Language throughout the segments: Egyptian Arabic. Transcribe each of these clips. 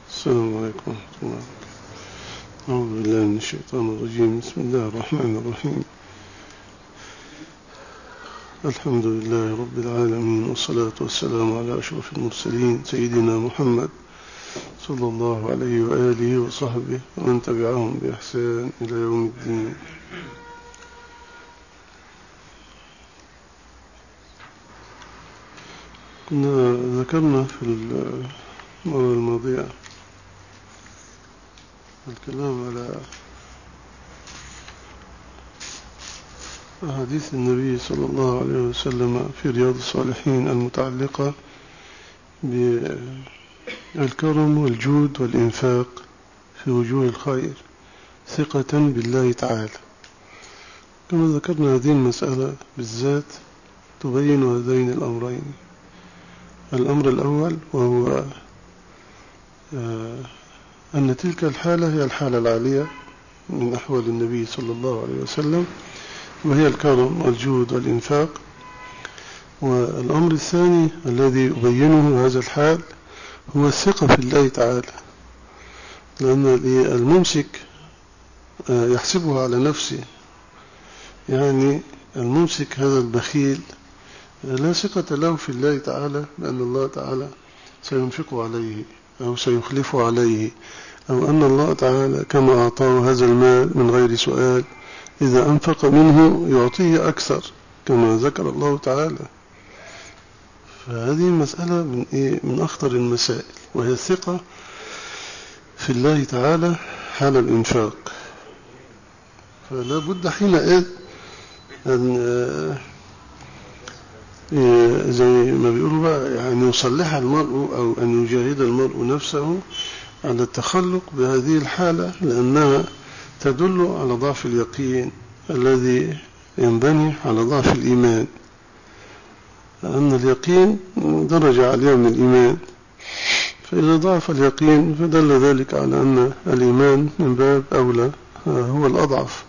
السلام عليكم ورحمة الله أعوذ بالله من الشيطان الرجيم بسم الله الرحمن الرحيم الحمد لله رب العالمين والصلاة والسلام على أشرف المرسلين سيدنا محمد صلى الله عليه وآله وصحبه ومن تبعهم بإحسان إلى يوم الدين كنا ذكرنا في المرة الماضية الكلام على أحاديث النبي صلى الله عليه وسلم في رياض الصالحين المتعلقة بالكرم والجود والإنفاق في وجوه الخير ثقة بالله تعالى كما ذكرنا هذه المسألة بالذات تبين هذين الأمرين الأمر الأول وهو أن تلك الحالة هي الحالة العالية من أحوال النبي صلى الله عليه وسلم وهي الكرم والجود والإنفاق والأمر الثاني الذي يبينه هذا الحال هو الثقة في الله تعالى لأن الممسك يحسبها على نفسه يعني الممسك هذا البخيل لا ثقة له في الله تعالى بأن الله تعالى سينفق عليه أو سيخلف عليه أو أن الله تعالى كما أعطاه هذا المال من غير سؤال إذا أنفق منه يعطيه أكثر كما ذكر الله تعالى فهذه مسألة من, إيه؟ من أخطر المسائل وهي الثقة في الله تعالى حال الإنفاق فلا بد حينئذ أن زي ما بيقولوا بقى يعني يصلح المرء أو أن يجاهد المرء نفسه على التخلق بهذه الحالة لأنها تدل على ضعف اليقين الذي ينبني على ضعف الإيمان لأن اليقين درجة عالية من الإيمان فإذا ضعف اليقين فدل ذلك على أن الإيمان من باب أولى هو الأضعف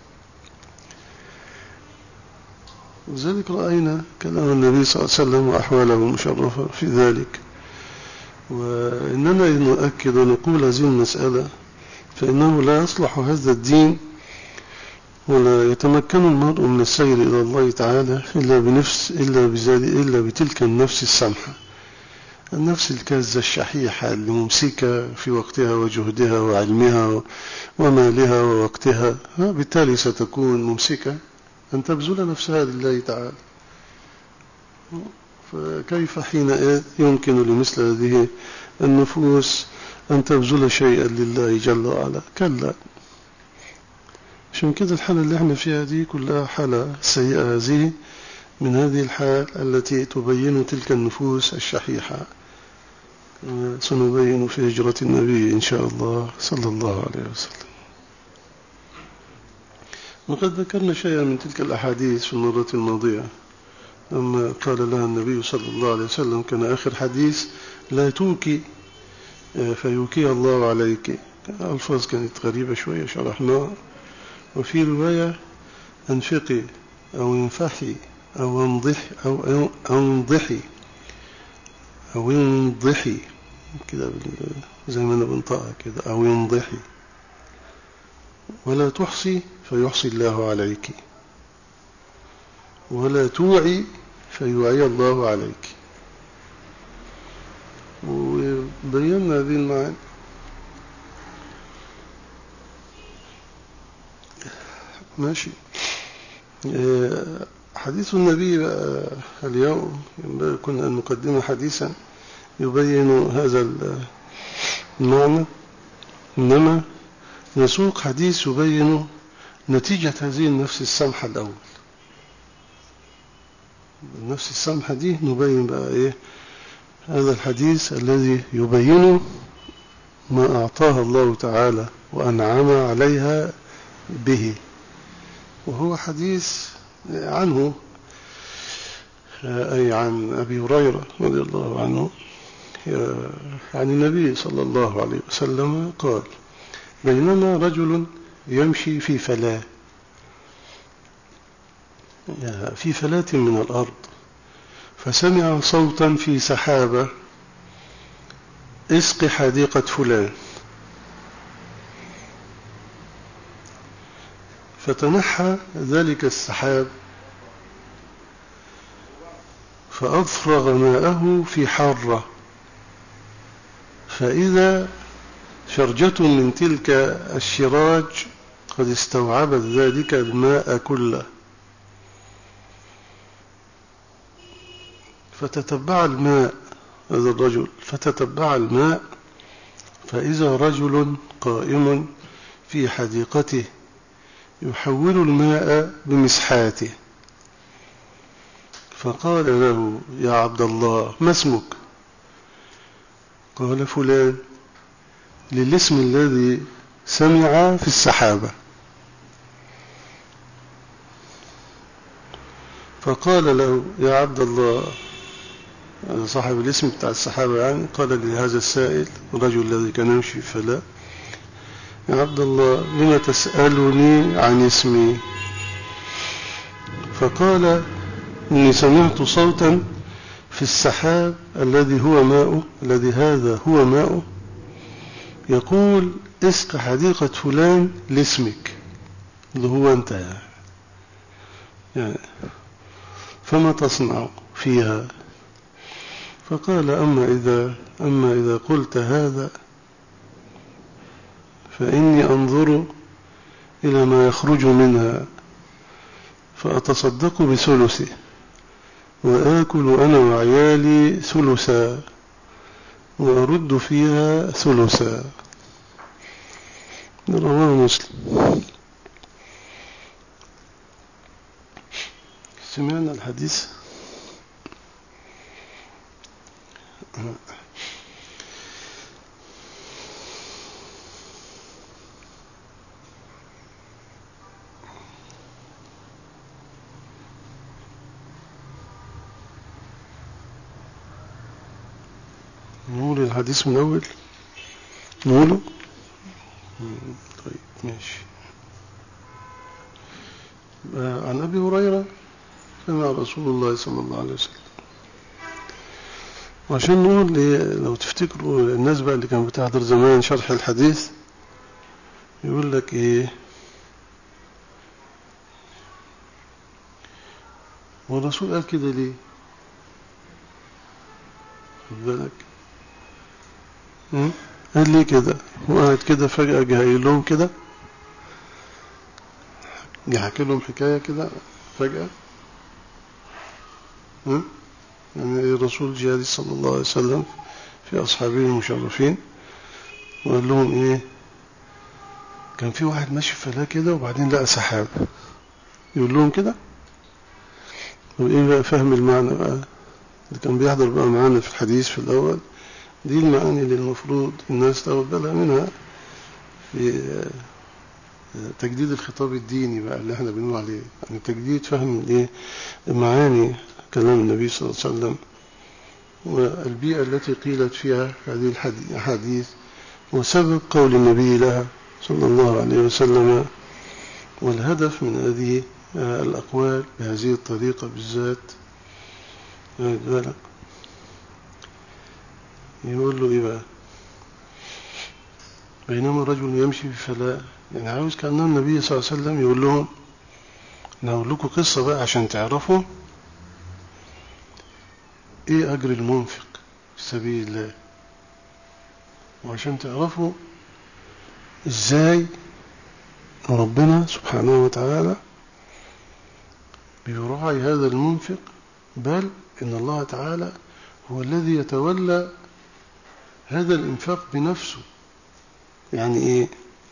وذلك رأينا كلام النبي صلى الله عليه وسلم وأحواله المشرفة في ذلك وإننا نؤكد ونقول هذه المسألة فإنه لا يصلح هذا الدين ولا يتمكن المرء من السير إلى الله تعالى إلا بنفس إلا بذلك إلا بتلك النفس السمحة النفس الكازة الشحيحة الممسكة في وقتها وجهدها وعلمها ومالها ووقتها بالتالي ستكون ممسكة أن تبذل نفسها لله تعالى فكيف حينئذ يمكن لمثل هذه النفوس أن تبذل شيئا لله جل وعلا كلا عشان كده الحالة اللي احنا فيها دي كلها حالة سيئة هذه من هذه الحال التي تبين تلك النفوس الشحيحة سنبين في هجرة النبي إن شاء الله صلى الله عليه وسلم وقد ذكرنا شيئا من تلك الأحاديث في المرة الماضية لما قال لها النبي صلى الله عليه وسلم كان آخر حديث لا توكي فيوكي الله عليك ألفاظ كانت غريبة شوية شرحناها وفي رواية أنفقي أو انفحي أو انضحي أو انضحي أو انضحي كده زي ما أنا بنطقها كده أو ينضحي ولا تحصي فيحصي الله عليك ولا توعي فيوعي الله عليك وبينا هذه المعاني ماشي حديث النبي اليوم كنا أن نقدم حديثا يبين هذا المعنى إنما نسوق حديث يبين نتيجة هذه النفس السمحة الأول النفس السمحة دي نبين بقى إيه هذا الحديث الذي يبين ما أعطاها الله تعالى وأنعم عليها به وهو حديث عنه أي عن أبي هريرة رضي الله عنه عن النبي صلى الله عليه وسلم قال بينما رجل يمشي في فلاة في فلاة من الأرض فسمع صوتا في سحابة اسق حديقة فلان فتنحى ذلك السحاب فأفرغ ماءه في حارة فإذا شرجة من تلك الشراج قد استوعبت ذلك الماء كله فتتبع الماء هذا الرجل فتتبع الماء فإذا رجل قائم في حديقته يحول الماء بمسحاته فقال له يا عبد الله ما اسمك قال فلان للاسم الذي سمع في السحابة فقال له يا عبد الله صاحب الاسم بتاع السحابة يعني قال لهذا السائل الرجل الذي كان يمشي فلا يا عبد الله لما تسألني عن اسمي فقال إني سمعت صوتا في السحاب الذي هو ماء الذي هذا هو ماء يقول اسق حديقة فلان لاسمك اللي هو انت يعني, يعني فما تصنع فيها فقال أما إذا, أما إذا قلت هذا فإني أنظر إلى ما يخرج منها فأتصدق بثلثي وآكل أنا وعيالي ثلثا وأرد فيها ثلثا رواه مسلم سمعنا الحديث نقول الحديث من أول نقوله طيب ماشي عن أبي هريرة سمع رسول الله صلى الله عليه وسلم وعشان نقول لو تفتكروا الناس بقى اللي كانت بتحضر زمان شرح الحديث يقول لك ايه والرسول قال كده ليه خد بالك قال لي كده وقعد كده فجأة جه قايل لهم كده جه حكي لهم حكاية كده فجأة ها يعني الرسول جهادي صلى الله عليه وسلم في أصحابه المشرفين وقال لهم إيه كان في واحد ماشي في فلاة كده وبعدين لقى سحاب يقول لهم كده وإيه بقى فهم المعنى بقى اللي كان بيحضر بقى معانا في الحديث في الأول دي المعاني اللي المفروض الناس تاخد بالها منها في تجديد الخطاب الديني بقى اللي احنا بنقول عليه يعني تجديد فهم الايه معاني كلام النبي صلى الله عليه وسلم والبيئة التي قيلت فيها هذه الحديث وسبب قول النبي لها صلى الله عليه وسلم والهدف من هذه الأقوال بهذه الطريقة بالذات بالك يقول له إيه بقى بينما الرجل يمشي في فلاة يعني عاوز كأنه النبي صلى الله عليه وسلم يقول لهم أنا أقول لكم قصة بقى عشان تعرفوا إيه أجر المنفق في سبيل الله وعشان تعرفوا إزاي ربنا سبحانه وتعالى بيراعي هذا المنفق بل إن الله تعالى هو الذي يتولى هذا الإنفاق بنفسه يعني إيه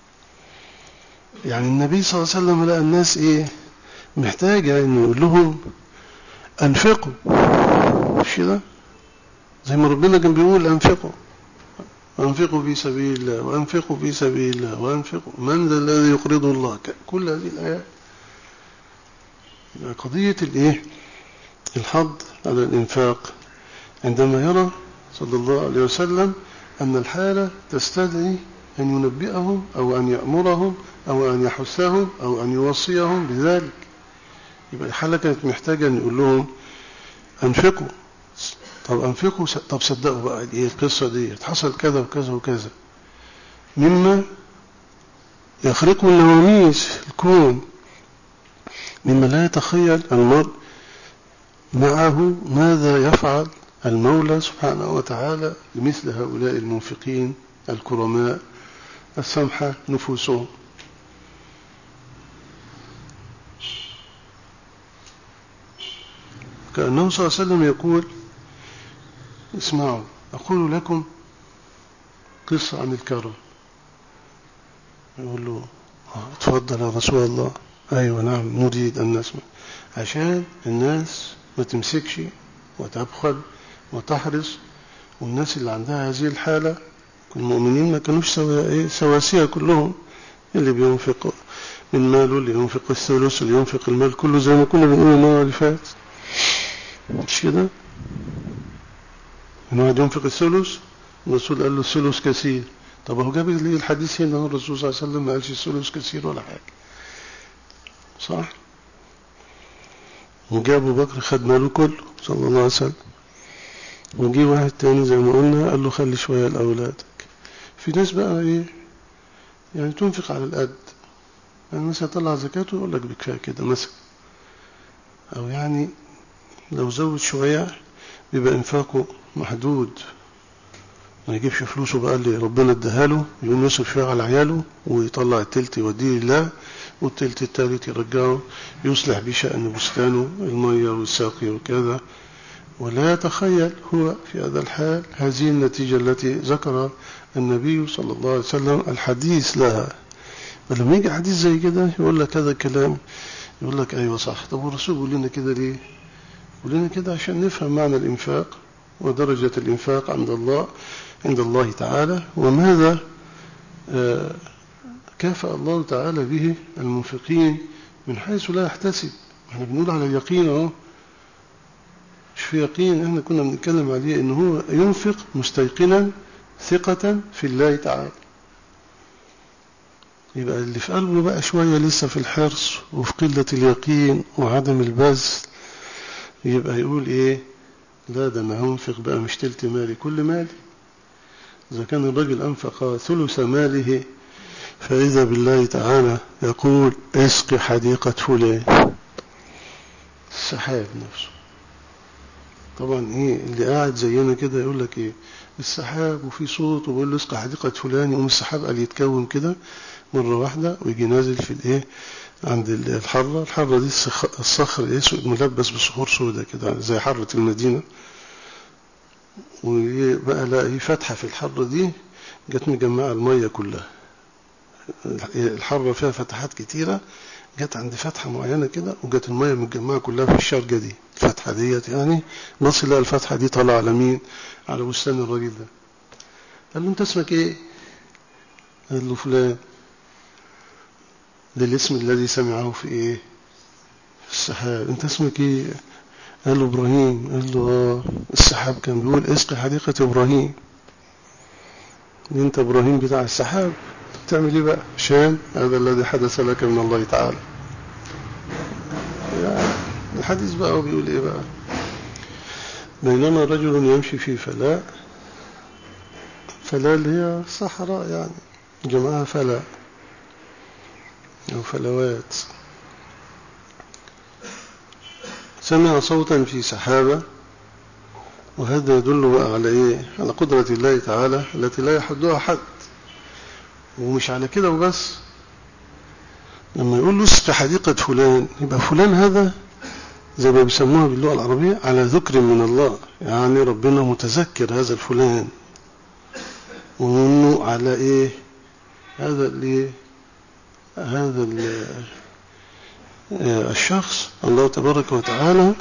يعني النبي صلى الله عليه وسلم لقى الناس إيه محتاجة إنه يقول لهم أنفقوا مش كده زي ما ربنا كان بيقول أنفقوا أنفقوا في سبيل الله وأنفقوا في سبيل الله وأنفقوا من ذا الذي يقرض الله كل هذه الآيات قضية الإيه الحض على الإنفاق عندما يرى صلى الله عليه وسلم أن الحالة تستدعي أن ينبئهم أو أن يأمرهم أو أن يحثهم أو أن يوصيهم بذلك يبقى الحالة كانت محتاجة أن يقول لهم أنفقوا طب أنفقوا طب صدقوا بقى إيه القصة دي حصل كذا وكذا وكذا مما يخرق النواميس الكون مما لا يتخيل المرء معه ماذا يفعل المولى سبحانه وتعالى لمثل هؤلاء المنفقين الكرماء السمحة نفوسهم كأنه صلى الله عليه وسلم يقول اسمعوا أقول لكم قصة عن الكرم يقول له تفضل يا رسول الله أيوة نعم نريد أن نسمع عشان الناس ما تمسكش وتبخل وتحرص والناس اللي عندها هذه الحالة المؤمنين ما كانوش سواسية كلهم اللي بينفق من ماله اللي ينفق الثلث اللي ينفق المال كله زي ما كنا بنقول المرة اللي فات مش كده ان واحد ينفق الثلث الرسول قال له الثلث كثير طب هو جاب لي الحديث هنا الرسول صلى الله عليه وسلم ما قالش الثلث كثير ولا حاجة صح وجاء ابو بكر خد ماله كله صلى الله عليه وسلم وجي واحد تاني زي ما قلنا قال له خلي شوية لأولادك في ناس بقى ايه يعني تنفق على القد يعني مثلا يطلع زكاته يقول لك بكفاية كده مثلا او يعني لو زود شوية بيبقى انفاقه محدود ما يجيبش فلوسه بقى اللي ربنا اداها له يقوم يصرف فيها على عياله ويطلع التلت يوديه لله والتلت التالت يرجعه يصلح بيه شأن بستانه المية والساقي وكذا ولا يتخيل هو في هذا الحال هذه النتيجة التي ذكر النبي صلى الله عليه وسلم الحديث لها فلما يجي حديث زي كده يقول لك هذا الكلام يقول لك أيوة صح طب والرسول يقول لنا كده ليه يقول لنا كده عشان نفهم معنى الإنفاق ودرجة الإنفاق عند الله عند الله تعالى وماذا كافأ الله تعالى به المنفقين من حيث لا يحتسب احنا بنقول على اليقين اهو مش في يقين احنا كنا بنتكلم عليه ان هو ينفق مستيقنا ثقة في الله تعالى يبقى اللي في قلبه بقى شوية لسه في الحرص وفي قلة اليقين وعدم البذل يبقى يقول ايه لا ده انا هنفق بقى مش تلت مالي كل مالي إذا كان الرجل أنفق ثلث ماله فإذا بالله تعالى يقول اسق حديقة فلان السحاب نفسه طبعا ايه اللي قاعد زينا كده يقول لك ايه السحاب وفي صوت وبيقول له اسقى حديقة فلان يقوم السحاب قال يتكون كده مرة واحدة ويجي نازل في الايه عند الحرة الحرة دي الصخر اسود ملبس بصخور سودة كده زي حرة المدينة وبقى لاقي فتحة في الحرة دي جت مجمعة المية كلها الحرة فيها فتحات كتيرة جت عند فتحة معينة كده وجت المية متجمعة كلها في الشرجة دي الفتحة ديت يعني بص لقى الفتحة دي طالعة على مين على بستان الراجل ده قال له انت اسمك ايه قال له فلان ده الاسم الذي سمعه في ايه في السحاب انت اسمك ايه قال له ابراهيم قال له اه السحاب كان بيقول اسقي حديقة ابراهيم انت ابراهيم بتاع السحاب تعمل ايه بقى عشان هذا الذي حدث لك من الله تعالى يعني الحديث بقى بيقول ايه بقى بينما رجل يمشي في فلاء فلاء اللي هي صحراء يعني جمعها فلاء أو فلوات سمع صوتا في سحابة وهذا يدل بقى على ايه على قدرة الله تعالى التي لا يحدها حد ومش على كده وبس لما يقول له اسق حديقة فلان يبقى فلان هذا زي ما بيسموها باللغة العربية على ذكر من الله يعني ربنا متذكر هذا الفلان وانه على ايه هذا اللي هذا الشخص الله تبارك وتعالى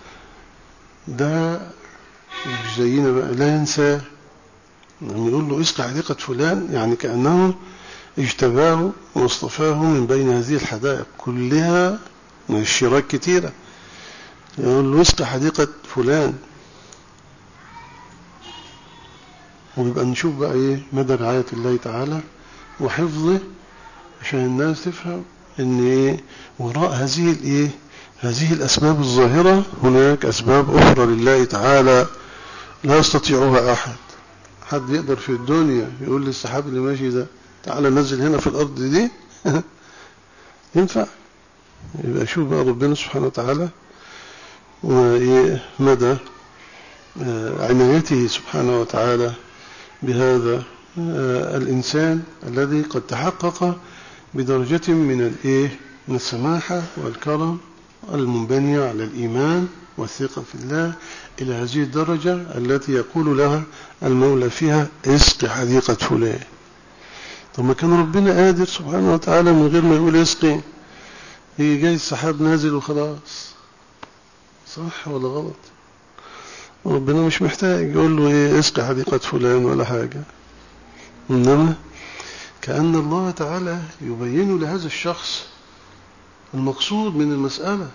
ده مش زينا بقى لا ينسى لما يقول له اسقى حديقة فلان يعني كأنه اجتباه واصطفاه من بين هذه الحدائق كلها من الشراك كتيرة يقول له اسقى حديقة فلان ويبقى نشوف بقى ايه مدى رعاية الله تعالى وحفظه عشان الناس تفهم ان ايه وراء هذه الايه هذه الاسباب الظاهرة هناك اسباب اخرى لله تعالى لا يستطيعها احد حد يقدر في الدنيا يقول للسحاب اللي ماشي ده تعالى نزل هنا في الارض دي ينفع يبقى شوف بقى ربنا سبحانه وتعالى ومدى عنايته سبحانه وتعالى بهذا الإنسان الذي قد تحقق بدرجة من الإيه من السماحة والكرم المنبنية على الإيمان والثقة في الله إلى هذه الدرجة التي يقول لها المولى فيها اسقي حديقة فلان طب ما كان ربنا قادر سبحانه وتعالى من غير ما يقول اسقي هي جاي السحاب نازل وخلاص صح ولا غلط ربنا مش محتاج يقول له ايه اسقي حديقة فلان ولا حاجة إنما كأن الله تعالى يبين لهذا الشخص المقصود من المسألة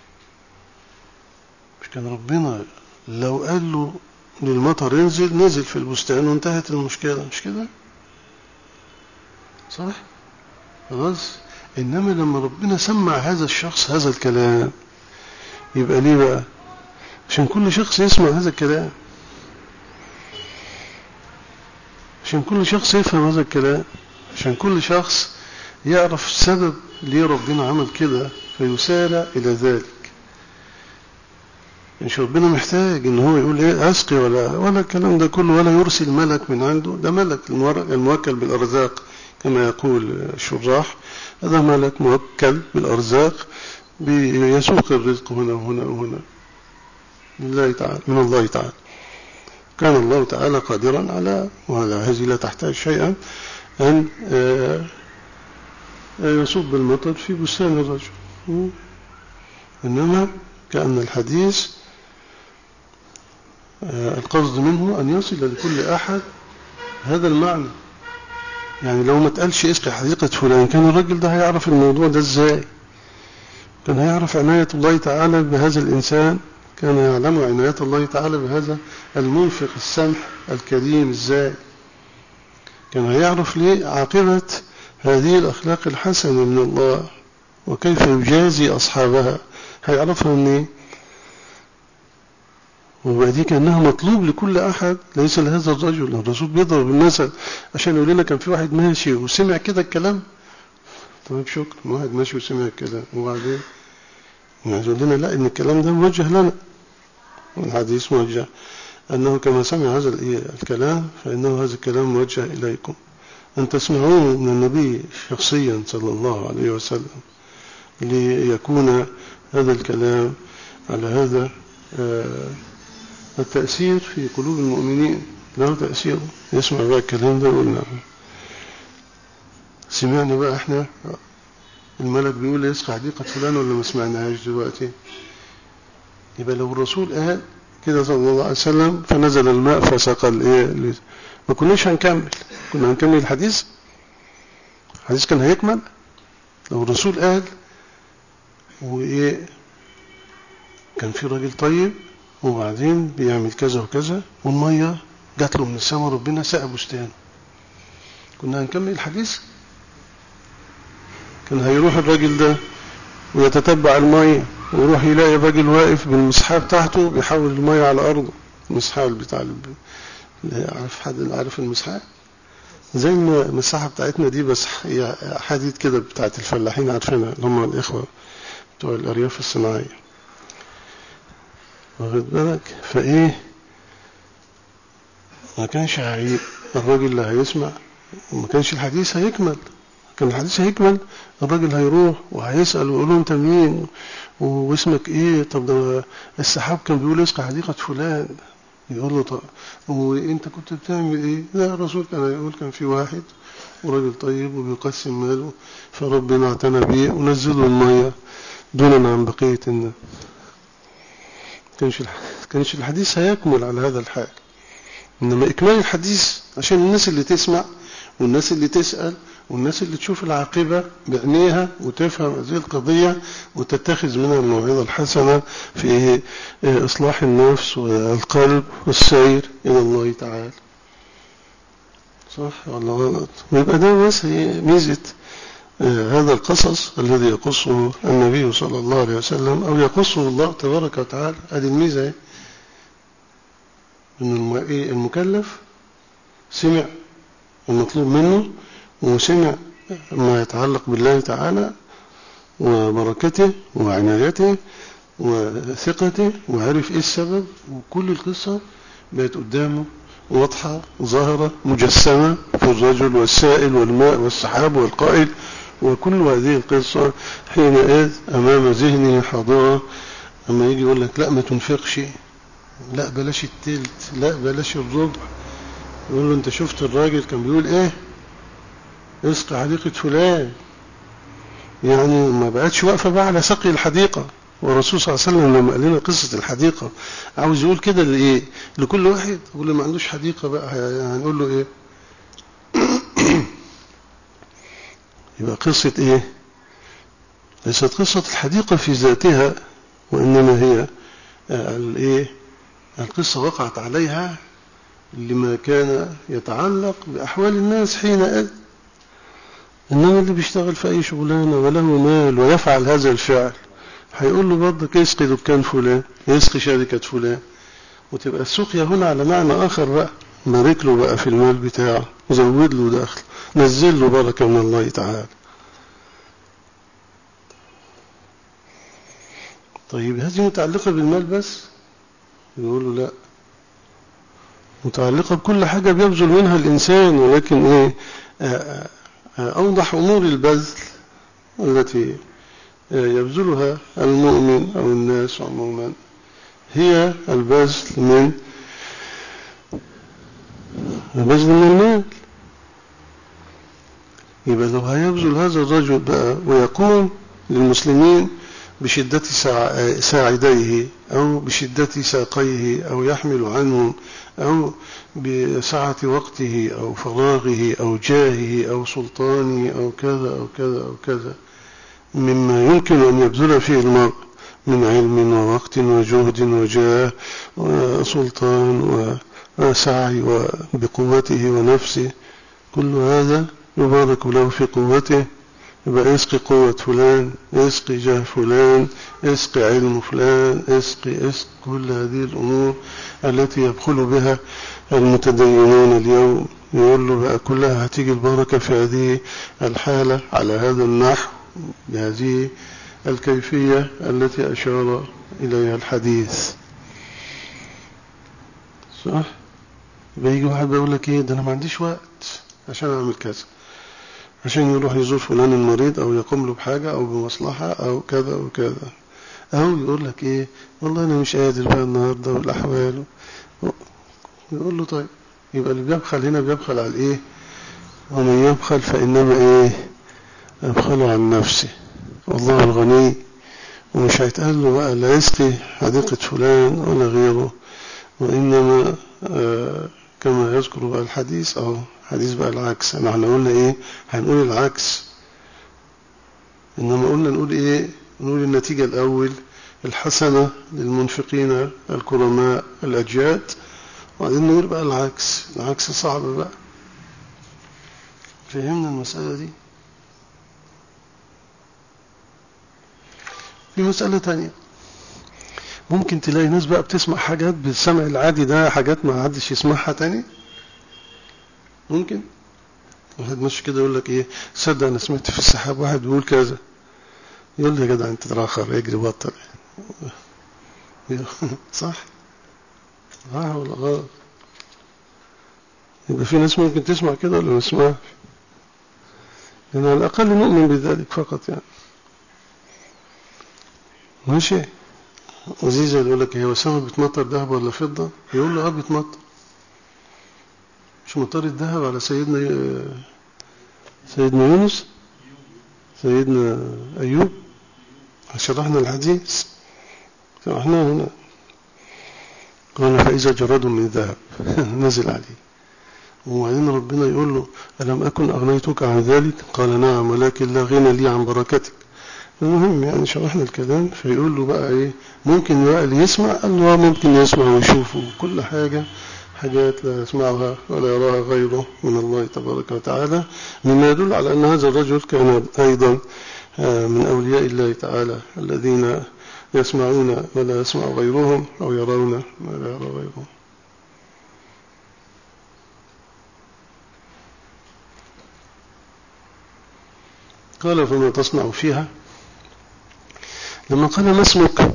مش كان ربنا لو قال له للمطر ينزل نزل في البستان وانتهت المشكلة مش كده صح خلاص إنما لما ربنا سمع هذا الشخص هذا الكلام يبقى ليه بقى عشان كل شخص يسمع هذا الكلام عشان كل شخص يفهم هذا الكلام عشان كل شخص يعرف السبب ليه ربنا عمل كده فيسارع إلى ذلك مش ربنا محتاج ان هو يقول ايه اسقي ولا ولا الكلام ده كله ولا يرسل ملك من عنده ده ملك الموكل بالارزاق كما يقول الشراح هذا ملك موكل بالارزاق بيسوق الرزق هنا وهنا وهنا لله تعالى من الله تعالى كان الله تعالى قادرا على وهذا هذه لا تحتاج شيئا أن يصب المطر في بستان الرجل إنما كأن الحديث القصد منه أن يصل لكل أحد هذا المعنى يعني لو ما تقالش اسقي حديقة فلان كان الرجل ده هيعرف الموضوع ده ازاي كان هيعرف عناية الله تعالى بهذا الإنسان كان يعلم عناية الله تعالى بهذا المنفق السمح الكريم ازاي كان هيعرف ليه عاقبة هذه الأخلاق الحسنة من الله وكيف يجازي أصحابها هيعرفها منين وبعدي كأنها مطلوب لكل أحد ليس لهذا الرجل الرسول بيضرب المثل عشان يقول لنا كان في واحد ماشي وسمع كده الكلام طيب شكرا واحد ماشي وسمع الكلام وبعدين يقول لنا لا إن الكلام ده موجه لنا الحديث موجه أنه كما سمع هذا الكلام فإنه هذا الكلام موجه إليكم أن تسمعوه من النبي شخصيا صلى الله عليه وسلم ليكون هذا الكلام على هذا التأثير في قلوب المؤمنين له تأثير يسمع بقى الكلام ده ويقول نعم سمعنا بقى احنا الملك بيقول يسقى حديقة فلان ولا ما سمعناهاش دلوقتي يبقى لو الرسول قال كده صلى الله عليه وسلم فنزل الماء فسقى الايه ما كناش هنكمل كنا هنكمل الحديث الحديث كان هيكمل لو الرسول قال وايه كان في راجل طيب وبعدين بيعمل كذا وكذا والميه جات له من السماء ربنا سقى بستانه كنا هنكمل الحديث كان هيروح الراجل ده ويتتبع الميه ويروح يلاقي الراجل واقف بالمسحاب بتاعته بيحول الميه على ارضه المسحاب بتاع اللي عارف حد عارف المسحاب زي ما المساحه بتاعتنا دي بس هي حديد كده بتاعت الفلاحين عارفينها اللي هم الاخوه بتوع الارياف الصناعيه واخد بالك فايه ما كانش هي الراجل اللي هيسمع وما كانش الحديث هيكمل كان الحديث هيكمل الراجل هيروح وهيسأل ويقول له انت مين واسمك ايه طب ده السحاب كان بيقول اسقى حديقة فلان يقول له طب وانت كنت بتعمل ايه لا الرسول كان يقول كان في واحد وراجل طيب وبيقسم ماله فربنا اعتنى بيه ونزله المية دونا عن بقية الناس كانش كانش الحديث هيكمل على هذا الحال انما اكمال الحديث عشان الناس اللي تسمع والناس اللي تسأل والناس اللي تشوف العاقبة بعينيها وتفهم هذه القضية وتتخذ منها الموعظة الحسنة في إصلاح النفس والقلب والسير إلى الله تعالى صح ولا غلط ويبقى ده بس ميزة هذا القصص الذي يقصه النبي صلى الله عليه وسلم أو يقصه الله تبارك وتعالى هذه الميزة أن المكلف سمع المطلوب منه وسمع ما يتعلق بالله تعالى وبركته وعنايته وثقته وعرف ايه السبب وكل القصة بقت قدامه واضحة ظاهرة مجسمة في الرجل والسائل والماء والسحاب والقائل وكل هذه القصة حينئذ أمام ذهنه حاضرة أما يجي يقول لك لا ما تنفقش لا بلاش التلت لا بلاش الربع يقول له انت شفت الراجل كان بيقول ايه اسقي حديقة فلان يعني ما بقتش واقفة بقى على سقي الحديقة والرسول صلى الله عليه وسلم لما قال لنا قصة الحديقة عاوز يقول كده لإيه لكل واحد واللي ما عندوش حديقة بقى هنقول له إيه يبقى قصة إيه ليست قصة الحديقة في ذاتها وإنما هي الإيه القصة وقعت عليها لما كان يتعلق بأحوال الناس حينئذ إنما اللي بيشتغل في أي شغلانة وله مال ويفعل هذا الفعل هيقول له برضك يسقي دكان فلان يسقي شركة فلان وتبقى السقيا هنا على معنى آخر بقى بارك له بقى في المال بتاعه زود له دخل نزل له بركة من الله تعالى طيب هذه متعلقة بالمال بس يقول له لا متعلقة بكل حاجة بيبذل منها الإنسان ولكن إيه أوضح أمور البذل التي يبذلها المؤمن أو الناس عموما هي البذل من البذل من المال يبقى لو هيبذل هذا الرجل بقى ويقوم للمسلمين بشدة ساعديه أو بشدة ساقيه أو يحمل عنهم أو بسعة وقته أو فراغه أو جاهه أو سلطانه أو كذا أو كذا أو كذا مما يمكن أن يبذل فيه المرء من علم ووقت وجهد وجاه وسلطان وسعي بقوته ونفسه كل هذا يبارك له في قوته يبقى اسقي قوة فلان اسقي جاه فلان اسقي علم فلان اسقي اسقي كل هذه الأمور التي يبخل بها المتدينون اليوم يقول له بقى كلها هتيجي البركة في هذه الحالة على هذا النحو بهذه الكيفية التي أشار إليها الحديث صح يجي واحد بيقول لك ايه ده انا ما عنديش وقت عشان اعمل كذا عشان يروح يزور فلان المريض او يقوم له بحاجة او بمصلحة او كذا وكذا او يقول لك ايه والله انا مش قادر بقى النهاردة والاحوال يقول له طيب يبقى اللي بيبخل هنا بيبخل على الايه ومن يبخل فانما ايه يبخل عن نفسه والله الغني ومش هيتقال له بقى لا يسقي حديقة فلان ولا غيره وإنما آه كما يذكر بقى الحديث أو حديث بقى العكس احنا قلنا إيه هنقول العكس إنما قلنا نقول إيه نقول النتيجة الأول الحسنة للمنفقين الكرماء الأجياد وبعدين نقول بقى العكس العكس صعب بقى فهمنا المسألة دي في مسألة تانية ممكن تلاقي ناس بقى بتسمع حاجات بالسمع العادي ده حاجات ما حدش يسمعها تاني ممكن واحد ماشي كده يقول لك ايه صدق انا سمعت في السحاب واحد بيقول كذا يقول لي يا جدع انت تراخر اجري بطل صح صح ولا غلط يبقى في ناس ممكن تسمع كده ولا ما تسمعش يعني على الاقل نؤمن بذلك فقط يعني ماشي عزيزة يقول لك هي وسامة بتمطر ذهب ولا فضة يقول له اه بتمطر مش مطر الذهب على سيدنا سيدنا يونس سيدنا أيوب شرحنا الحديث شرحناه هنا قال فإذا جراد من ذهب نزل عليه وبعدين ربنا يقول له ألم أكن أغنيتك عن ذلك قال نعم ولكن لا غنى لي عن بركتك المهم يعني شرحنا الكلام فيقول له بقى ايه ممكن بقى اللي يسمع قال له ممكن يسمع ويشوف كل حاجة حاجات لا يسمعها ولا يراها غيره من الله تبارك وتعالى مما يدل على أن هذا الرجل كان أيضا من أولياء الله تعالى الذين يسمعون ولا يسمع غيرهم أو يرون ولا يرى غيرهم قال فما تصنع فيها لما قال ما اسمك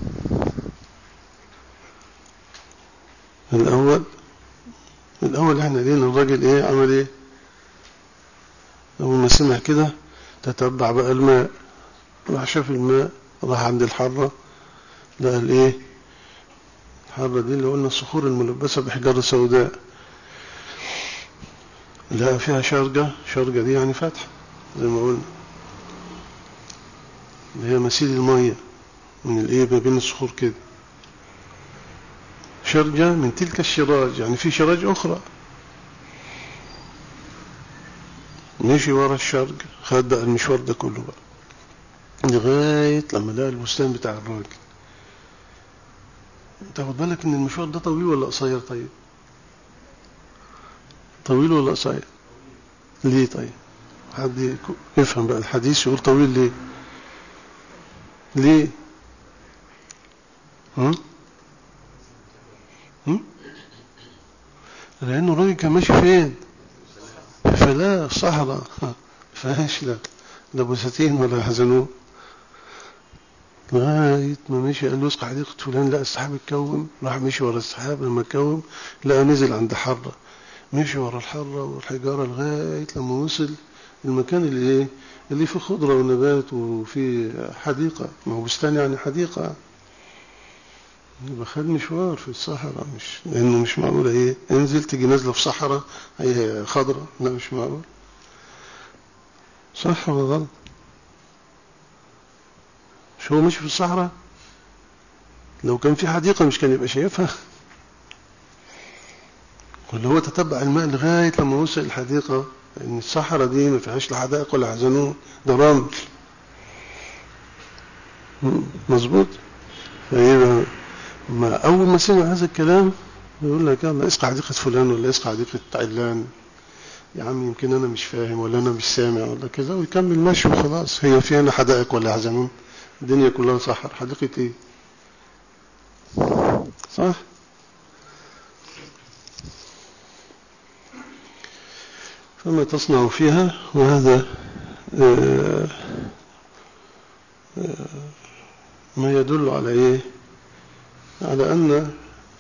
الأول الأول احنا لقينا الراجل ايه عمل ايه أول ما سمع كده تتبع بقى الماء راح شاف الماء راح عند الحرة لقى الايه الحرة دي اللي قلنا الصخور الملبسة بحجارة سوداء لقى فيها شرجة شرجة دي يعني فتحة زي ما قلنا اللي هي مسيل المية من الايه ما بين الصخور كده شرجة من تلك الشراج يعني في شراج أخرى مشي ورا الشرج خد بقى المشوار ده كله بقى لغاية لما لقى البستان بتاع الراجل تاخد بالك ان المشوار ده طويل ولا قصير طيب طويل ولا قصير ليه طيب حد يفهم بقى الحديث يقول طويل ليه ليه هم؟ هم؟ لانه الراجل كان ماشي فين فلا صحراء فيهاش لا لا بساتين ولا حزنون لغاية ما مشي قال له اسقى حديقة فلان لا السحاب اتكوم راح مشي ورا السحاب لما اتكوم لقى نزل عند حرة مشي ورا الحرة والحجارة لغاية لما وصل المكان اللي ايه اللي فيه خضرة ونبات وفيه حديقة ما هو بستان يعني حديقة يبقى خد مشوار في الصحراء مش لانه مش معقول ايه انزل تيجي نازله في صحراء هي خضراء لا مش معقول صح ولا غلط مش هو مشي في الصحراء لو كان في حديقة مش كان يبقى شايفها ولا هو تتبع الماء لغاية لما وصل الحديقة ان الصحراء دي ما فيهاش لا حدائق ولا حزنون ده رمل مظبوط فيبقى ما أول ما سمع هذا الكلام يقول لك يلا اسقى حديقة فلان ولا اسقى حديقة علان يا عم يمكن أنا مش فاهم ولا أنا مش سامع ولا كذا ويكمل مشي وخلاص هي في هنا حدائق ولا حزنون الدنيا كلها صحر حديقة ايه صح فما تصنع فيها وهذا آآ آآ ما يدل على ايه على أن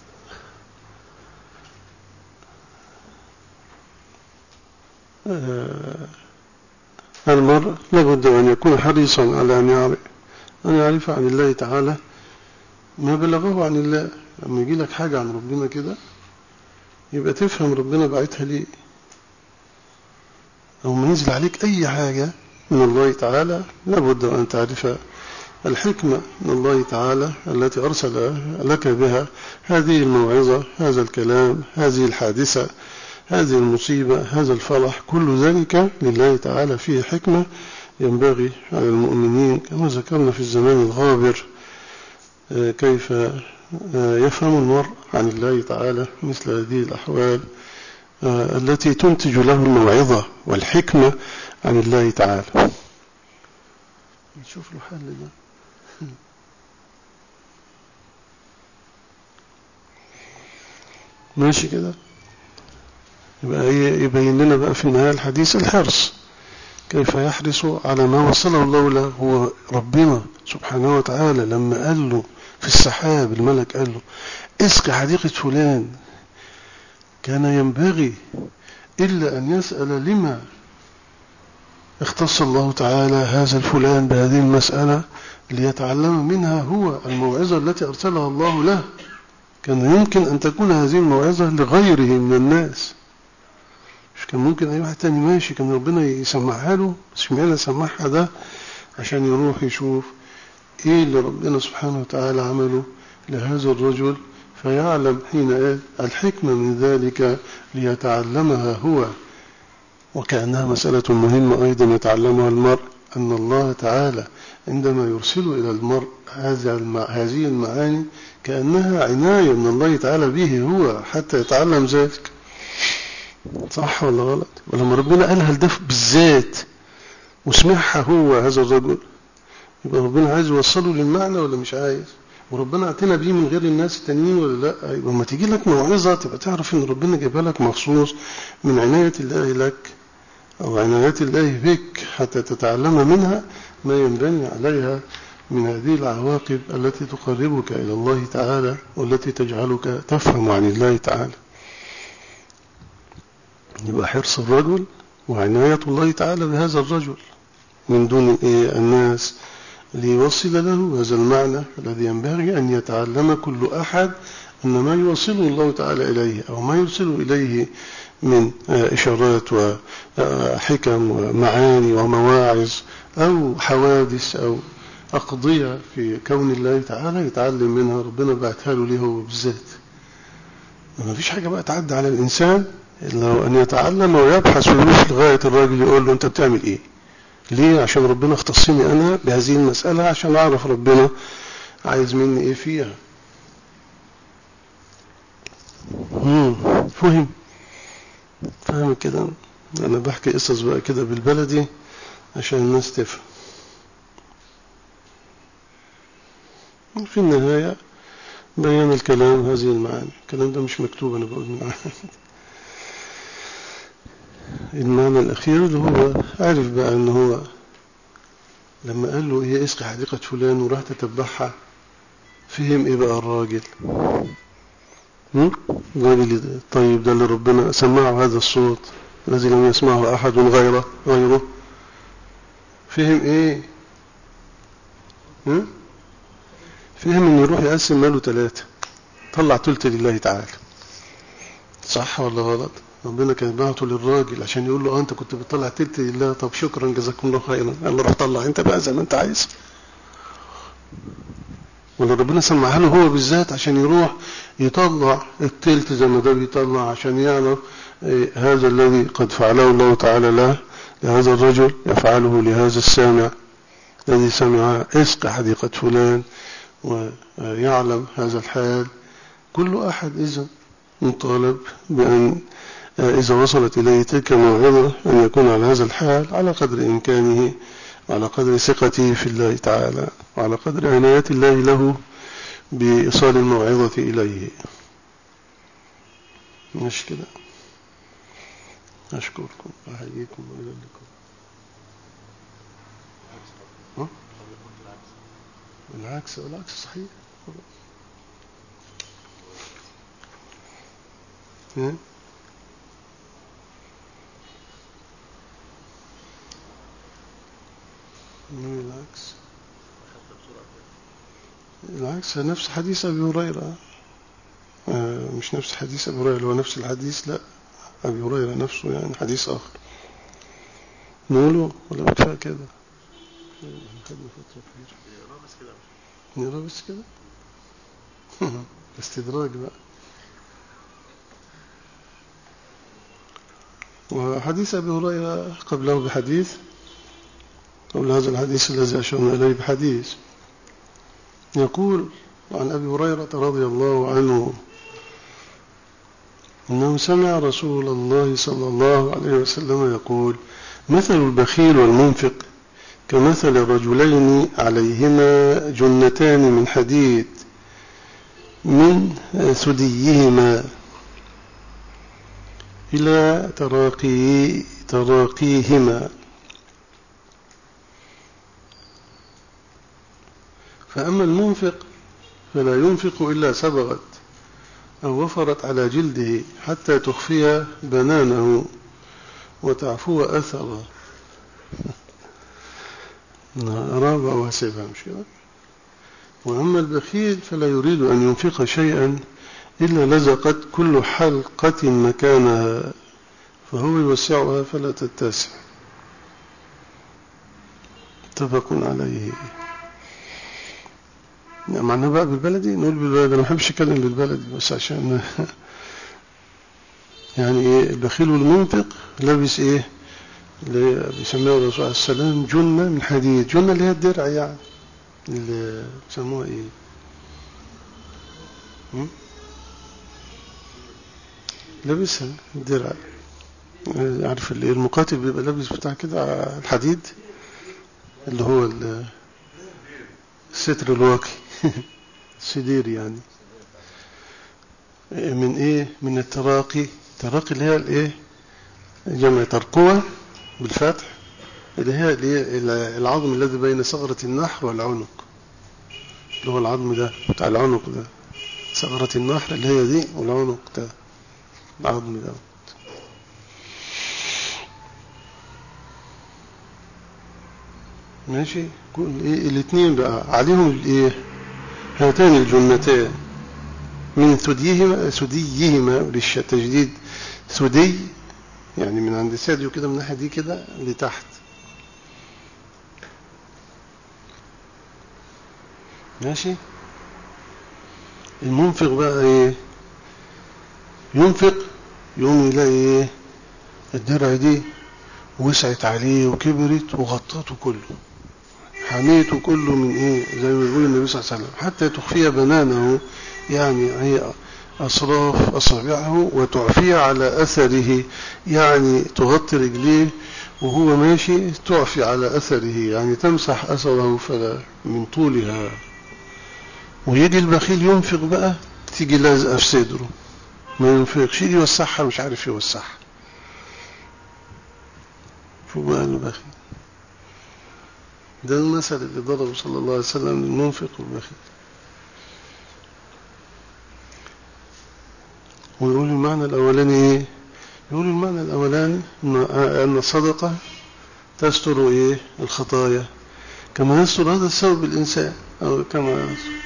المرء لابد أن يكون حريصا على أن يعرف أن يعرف عن الله تعالى ما بلغه عن الله لما يجي لك حاجة عن ربنا كده يبقى تفهم ربنا بعتها ليه أو ما ينزل عليك أي حاجة من الله تعالى لابد أن تعرف الحكمة من الله تعالى التي أرسل لك بها هذه الموعظة هذا الكلام هذه الحادثة هذه المصيبة هذا الفرح كل ذلك لله تعالى فيه حكمة ينبغي على المؤمنين كما ذكرنا في الزمان الغابر كيف يفهم المرء عن الله تعالى مثل هذه الأحوال التي تنتج له الموعظة والحكمة عن الله تعالى نشوف له حل ده ماشي كده يبقى يبين لنا بقى في نهاية الحديث الحرص كيف يحرص على ما وصله الله له هو ربنا سبحانه وتعالى لما قال له في السحاب الملك قال له اسقي حديقة فلان كان ينبغي إلا أن يسأل لما اختص الله تعالى هذا الفلان بهذه المسألة ليتعلم منها هو الموعظة التي أرسلها الله له كان يمكن أن تكون هذه الموعظة لغيره من الناس مش كان ممكن أي واحد تاني ماشي كان ربنا يسمعها له بس معنى سمعها ده عشان يروح يشوف إيه اللي ربنا سبحانه وتعالى عمله لهذا الرجل فيعلم حين الحكمة من ذلك ليتعلمها هو وكأنها مسألة مهمة أيضا يتعلمها المرء أن الله تعالى عندما يرسل إلى المرء هذه المعاني كأنها عناية من الله تعالى به هو حتى يتعلم ذلك صح ولا غلط ولما ربنا قالها لده بالذات وسمعها هو هذا الرجل يبقى ربنا عايز يوصله للمعنى ولا مش عايز وربنا اعتنى بيه من غير الناس التانيين ولا لا يبقى لما تيجي لك موعظة تبقى تعرف ان ربنا جايبها لك مخصوص من عناية الله لك أو عناية الله بك حتى تتعلم منها ما ينبني عليها من هذه العواقب التي تقربك إلى الله تعالى والتي تجعلك تفهم عن الله تعالى يبقى حرص الرجل وعناية الله تعالى بهذا الرجل من دون إيه الناس ليوصل له هذا المعنى الذي ينبغي أن يتعلم كل أحد أن ما يوصله الله تعالى إليه أو ما يرسله إليه من إشارات وحكم ومعاني ومواعظ أو حوادث أو أقضية في كون الله تعالى يتعلم منها ربنا بعتها له ليه هو بالذات ما فيش حاجة بقى تعدى على الإنسان إلا أن يتعلم ويبحث ويروح لغاية الراجل يقول له أنت بتعمل إيه ليه عشان ربنا اختصني أنا بهذه المسألة عشان أعرف ربنا عايز مني إيه فيها مم. فهم فهم كده أنا بحكي قصص بقى كده بالبلدي عشان الناس تفهم في النهاية بيان الكلام هذه المعاني الكلام ده مش مكتوب أنا بقول من المعنى الأخير اللي هو عارف بقى أنه هو لما قال له إيه اسقي حديقة فلان وراح تتبعها فهم إيه بقى الراجل الراجل طيب ده اللي ربنا سمعه هذا الصوت الذي لم يسمعه أحد غيره غيره فهم إيه فهم إنه يروح يقسم ماله ثلاثة طلع ثلث لله تعالى صح ولا غلط ربنا كان بعته للراجل عشان يقول له اه انت كنت بتطلع تلت لله طب شكرا جزاكم الله خيرا قال روح طلع انت بقى زي ما انت عايز ولا ربنا سمعها له هو بالذات عشان يروح يطلع التلت زي ما ده بيطلع عشان يعرف إيه هذا الذي قد فعله الله تعالى له لهذا الرجل يفعله لهذا السامع الذي سمع اسق حديقة فلان ويعلم هذا الحال كل أحد إذا مطالب بأن إذا وصلت إليه تلك الموعظة أن يكون على هذا الحال على قدر إمكانه وعلى قدر ثقته في الله تعالى وعلى قدر عناية الله له بإيصال الموعظة إليه مش كده أشكركم أحييكم وإلى اللقاء بالعكس بالعكس صحيح ها بالعكس العكس نفس حديث أبي هريرة آه مش نفس حديث أبي هريرة هو نفس الحديث لا أبي هريرة نفسه يعني حديث آخر نقوله ولا بكفاء كده خدنا فترة كبيرة نقرا بس كده نقرا بس كده استدراج بقى وحديث أبي هريرة قبله بحديث قبل هذا الحديث الذي أشرنا إليه بحديث يقول عن أبي هريرة رضي الله عنه أنه سمع رسول الله صلى الله عليه وسلم يقول مثل البخيل والمنفق كمثل رجلين عليهما جنتان من حديد من ثديهما إلى تراقي تراقيهما فأما المنفق فلا ينفق إلا سبغت أو وفرت على جلده حتى تخفي بنانه وتعفو أثره رابع واسبها مش كده وأما البخيل فلا يريد أن ينفق شيئا إلا لزقت كل حلقة مكانها فهو يوسعها فلا تتسع متفق عليه معناه بقى بالبلدي نقول بالبلدي انا ما بحبش اتكلم بالبلدي بس عشان يعني ايه البخيل والمنفق لابس ايه اللي بيسموها الرسول عليه السلام جنة من حديد جنة اللي هي الدرع يعني اللي بيسموها ايه لابسها الدرع عارف اللي المقاتل بيبقى لابس بتاع كده الحديد اللي هو الستر الواقي سدير يعني من ايه من التراقي التراقي اللي هي الايه جمع ترقوة بالفتح اللي هي العظم الذي بين ثغرة النحر والعنق اللي هو العظم ده بتاع العنق ده ثغرة النحر اللي هي دي والعنق ده العظم ده ماشي كل ايه الاثنين بقى عليهم الايه هاتان الجنتان من ثديهما ثديهما للتجديد ثدي يعني من عند ساديو كده من الناحيه دي كده لتحت ماشي المنفق بقى ايه ينفق يوم يلاقي ايه الدرع دي وسعت عليه وكبرت وغطته كله حميته كله من ايه زي ما بيقول النبي صلى الله عليه وسلم حتى تخفي بنانه يعني هي أصراف أصابعه وتعفي على أثره يعني تغطي رجليه وهو ماشي تعفي على أثره يعني تمسح أثره فلا من طولها ويجي البخيل ينفق بقى تيجي لازقة في صدره ما ينفقش يجي يوسعها مش عارف يوسعها شو بقى البخيل ده المثل اللي ضربه صلى الله عليه وسلم للمنفق والبخيل ويقول المعنى الأولاني إيه يقول المعنى الأولاني أن الصدقة تستر إيه الخطايا كما يستر هذا السبب الإنسان أو كما يستر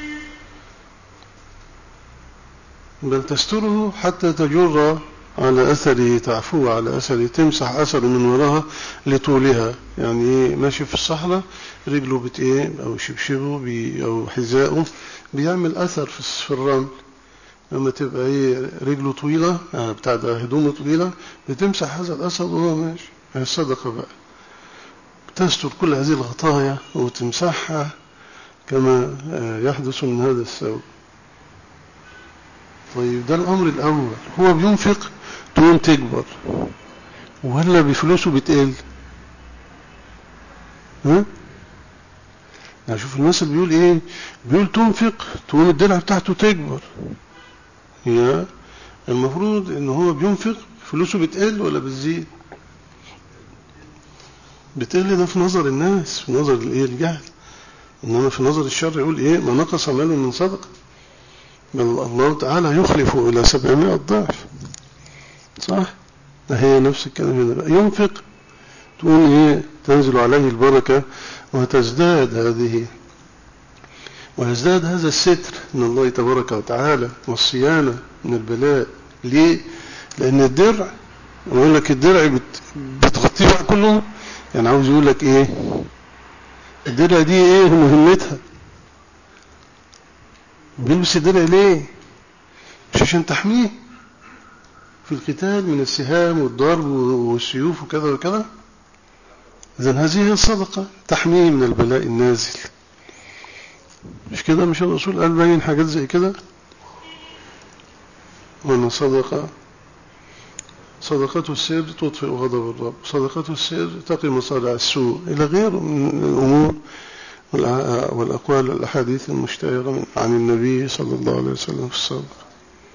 بل تستره حتى تجر على أثره تعفو على أثره تمسح أثر من وراها لطولها يعني إيه ماشي في الصحراء رجله بت إيه أو شبشبه بي أو حذاءه بيعمل أثر في الرمل لما تبقى ايه رجله طويلة يعني بتاع ده هدومه طويلة بتمسح هذا الأثر وهو ماشي هي الصدقة بقى تستر كل هذه الغطايا وتمسحها كما يحدث من هذا الثوب طيب ده الأمر الأول هو بينفق تقوم تكبر ولا بفلوسه بتقل ها يعني شوف المثل بيقول ايه بيقول تنفق تقوم الدرع بتاعته تكبر هي المفروض ان هو بينفق فلوسه بتقل ولا بتزيد بتقل ده في نظر الناس في نظر الايه الجهل انما في نظر الشر يقول ايه ما نقص مال من صدقه بل الله تعالى يخلف الى 700 ضعف صح هي نفس الكلام هنا بقى ينفق تقول ايه تنزل عليه البركه وتزداد هذه ويزداد هذا الستر من الله تبارك وتعالى والصيانة من البلاء ليه؟ لأن الدرع يقول لك الدرع بت... بتغطيه بقى كله يعني عاوز يقول لك ايه الدرع دي ايه مهمتها بيلبس الدرع ليه مش عشان تحميه في القتال من السهام والضرب والسيوف وكذا وكذا إذن هذه هي الصدقة تحميه من البلاء النازل مش كده مش الرسول قال باين حاجات زي كده وأن صدقة صدقة السر تطفئ غضب الرب صدقة السر تقي مصارع السوء إلى غيره من الأمور والأقوال والأحاديث المشتهرة عن النبي صلى الله عليه وسلم في الصدقة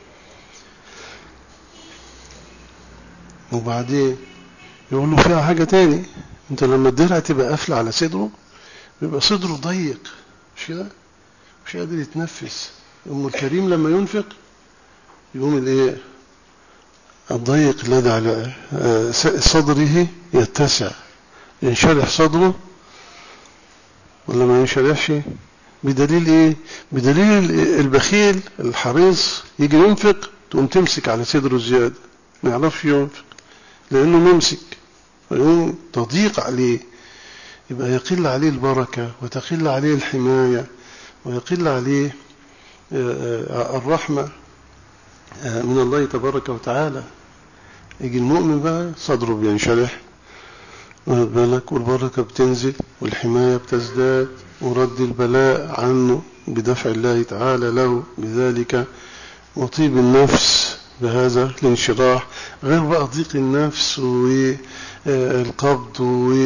وبعدين يقول له فيها حاجة تاني انت لما الدرع تبقى قافلة على صدره بيبقى صدره ضيق مش كده مش قادر يتنفس ام الكريم لما ينفق يقوم الايه الضيق الذي على صدره يتسع ينشرح صدره ولا ما ينشرحش بدليل ايه بدليل البخيل الحريص يجي ينفق تقوم تمسك على صدره زيادة ما يعرفش ينفق لانه ممسك ويقوم تضيق عليه يبقى يقل عليه البركة وتقل عليه الحماية ويقل عليه الرحمة من الله تبارك وتعالى يجي المؤمن بقى صدره بينشرح بالك والبركة بتنزل والحماية بتزداد ورد البلاء عنه بدفع الله تعالى له بذلك وطيب النفس بهذا الانشراح غير بقى ضيق النفس والقبض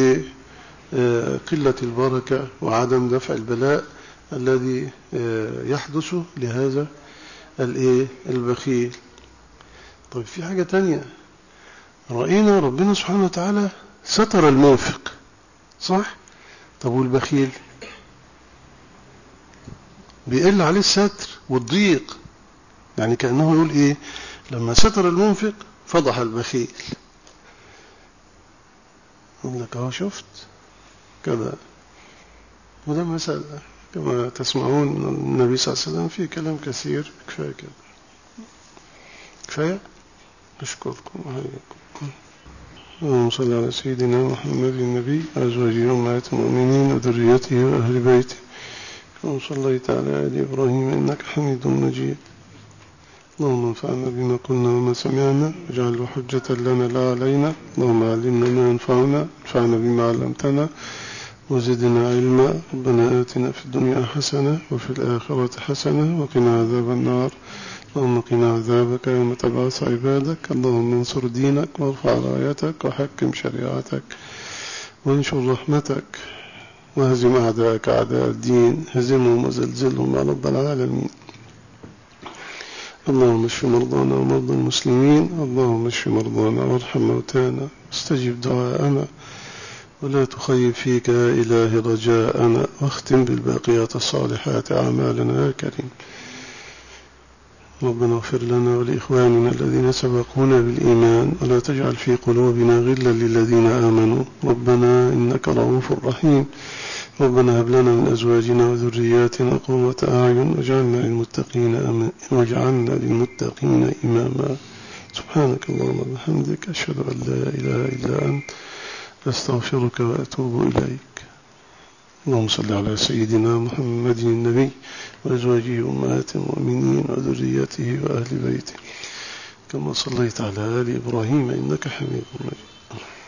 وقلة البركة وعدم دفع البلاء الذي يحدث لهذا الايه البخيل طيب في حاجة تانية رأينا ربنا سبحانه وتعالى ستر المنفق صح طب والبخيل بيقل عليه الستر والضيق يعني كأنه يقول إيه لما ستر المنفق فضح البخيل يقول لك اهو شفت كذا وده مسألة كما تسمعون النبي صلى الله عليه وسلم في كلام كثير كفاية كده كفاية أشكركم وحياكم اللهم صل على سيدنا محمد النبي أزواجه أمهات المؤمنين وذريته وأهل بيته كما صليت على آل إبراهيم إنك حميد مجيد اللهم انفعنا بما قلنا وما سمعنا واجعله حجة لنا لا علينا اللهم علمنا ما ينفعنا انفعنا بما علمتنا وزدنا علما ربنا آتنا في الدنيا حسنة وفي الآخرة حسنة وقنا عذاب النار اللهم قنا عذابك يوم تبعث عبادك اللهم انصر دينك وارفع رايتك وحكم شريعتك وانشر رحمتك وهزم أعداءك أعداء الدين هزمهم وزلزلهم يا رب العالمين اللهم اشف مرضانا ومرضى المسلمين اللهم اشف مرضانا وارحم موتانا استجب دعاءنا ولا تخيب فيك يا إله رجاءنا واختم بالباقيات الصالحات أعمالنا يا كريم ربنا اغفر لنا ولإخواننا الذين سبقونا بالإيمان ولا تجعل في قلوبنا غلا للذين آمنوا ربنا إنك رؤوف رحيم ربنا هب لنا من أزواجنا وذرياتنا قوة أعين واجعلنا للمتقين أم... واجعلنا للمتقين إماما سبحانك اللهم وبحمدك أشهد أن لا إله إلا أنت أستغفرك وأتوب إليك اللهم صل على سيدنا محمد النبي وأزواجه أمهات المؤمنين وذريته وأهل بيته كما صليت على آل إبراهيم إنك حميد مجيد